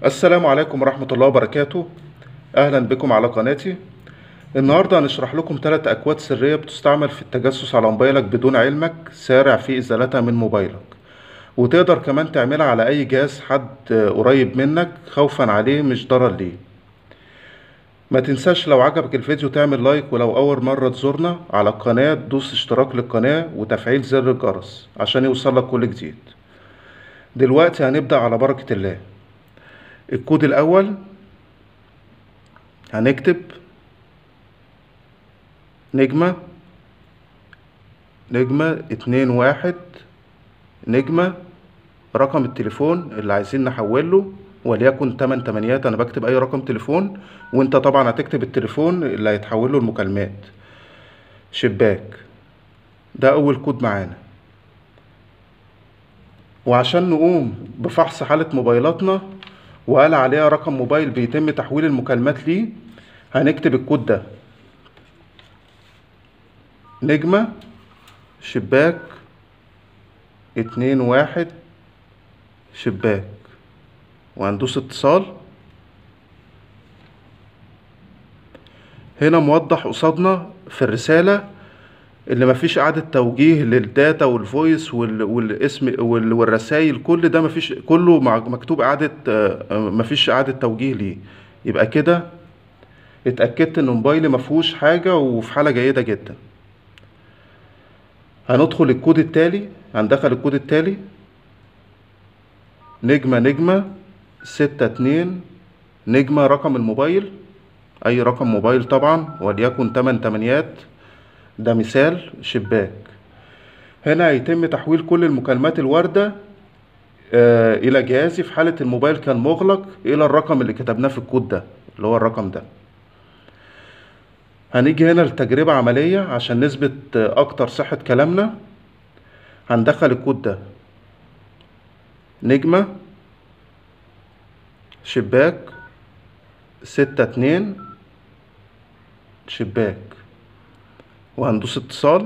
السلام عليكم ورحمة الله وبركاته أهلا بكم على قناتي النهاردة هنشرح لكم ثلاث أكواد سرية بتستعمل في التجسس على موبايلك بدون علمك سارع في إزالتها من موبايلك وتقدر كمان تعملها على أي جهاز حد قريب منك خوفا عليه مش ضرر ليه ما تنساش لو عجبك الفيديو تعمل لايك ولو أول مرة تزورنا على القناة تدوس اشتراك للقناة وتفعيل زر الجرس عشان يوصلك كل جديد دلوقتي هنبدأ على بركة الله الكود الأول هنكتب نجمة نجمة اتنين واحد نجمة رقم التليفون اللي عايزين نحوله وليكن تمن تمانيات انا بكتب اي رقم تليفون وانت طبعا هتكتب التليفون اللي هيتحول له المكالمات شباك ده اول كود معانا وعشان نقوم بفحص حالة موبايلاتنا وقال عليها رقم موبايل بيتم تحويل المكالمات ليه هنكتب الكود ده نجمة شباك اتنين واحد شباك وهندوس اتصال هنا موضح قصادنا في الرسالة اللي مفيش إعادة توجيه للداتا والفويس وال... والاسم وال... والرسايل كل ده مفيش كله مكتوب إعادة مفيش إعادة توجيه ليه يبقى كده اتأكدت إن موبايلي مفيهوش حاجة وفي حالة جيدة جدا هندخل الكود التالي هندخل الكود التالي نجمة نجمة ستة اتنين نجمة رقم الموبايل أي رقم موبايل طبعا وليكن تمن تمانيات ده مثال شباك هنا هيتم تحويل كل المكالمات الواردة آه إلى جهازي في حالة الموبايل كان مغلق إلى الرقم اللي كتبناه في الكود ده اللي هو الرقم ده هنيجي هنا لتجربة عملية عشان نثبت أكتر صحة كلامنا هندخل الكود ده نجمة شباك ستة اتنين شباك وهندوس اتصال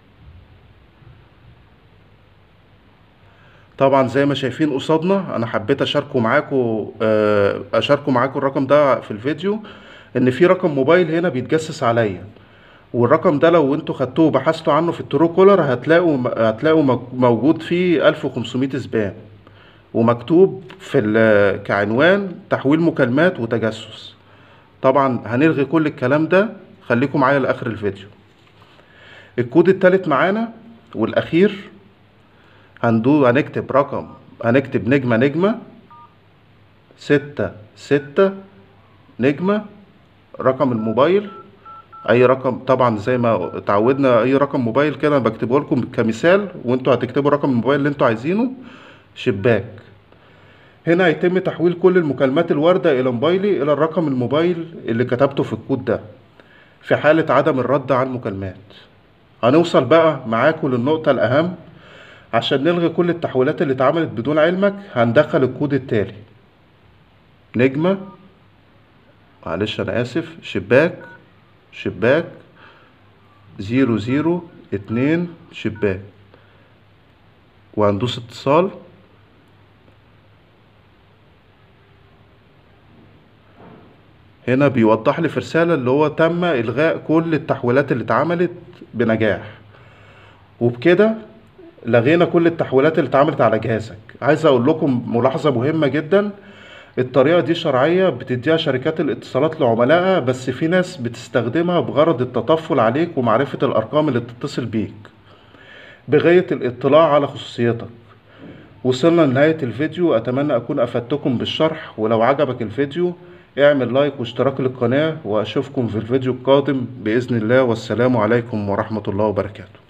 طبعا زي ما شايفين قصادنا انا حبيت اشاركه معاكم اشاركه معاكم الرقم ده في الفيديو ان في رقم موبايل هنا بيتجسس عليا والرقم ده لو انتوا خدتوه وبحثتوا عنه في الترو كولر هتلاقوا هتلاقوا موجود فيه 1500 سبام ومكتوب في كعنوان تحويل مكالمات وتجسس طبعا هنلغي كل الكلام ده خليكم معايا لاخر الفيديو الكود التالت معانا والاخير هندو هنكتب رقم هنكتب نجمة نجمة ستة ستة نجمة رقم الموبايل اي رقم طبعا زي ما اتعودنا اي رقم موبايل كده بكتبه لكم كمثال وانتوا هتكتبوا رقم الموبايل اللي انتوا عايزينه شباك هنا هيتم تحويل كل المكالمات الواردة إلى موبايلي إلى الرقم الموبايل اللي كتبته في الكود ده في حالة عدم الرد على المكالمات هنوصل بقى معاكم للنقطة الأهم عشان نلغي كل التحويلات اللي اتعملت بدون علمك هندخل الكود التالي نجمة معلش أنا آسف شباك شباك زيرو زيرو اتنين شباك وهندوس اتصال هنا بيوضح لي في رسالة اللي هو تم إلغاء كل التحويلات اللي اتعملت بنجاح وبكده لغينا كل التحويلات اللي اتعملت على جهازك عايز أقول لكم ملاحظة مهمة جدا الطريقة دي شرعية بتديها شركات الاتصالات لعملائها بس في ناس بتستخدمها بغرض التطفل عليك ومعرفة الأرقام اللي بتتصل بيك بغاية الاطلاع على خصوصيتك وصلنا لنهاية الفيديو أتمنى أكون أفدتكم بالشرح ولو عجبك الفيديو اعمل لايك واشتراك للقناة وأشوفكم في الفيديو القادم بإذن الله والسلام عليكم ورحمة الله وبركاته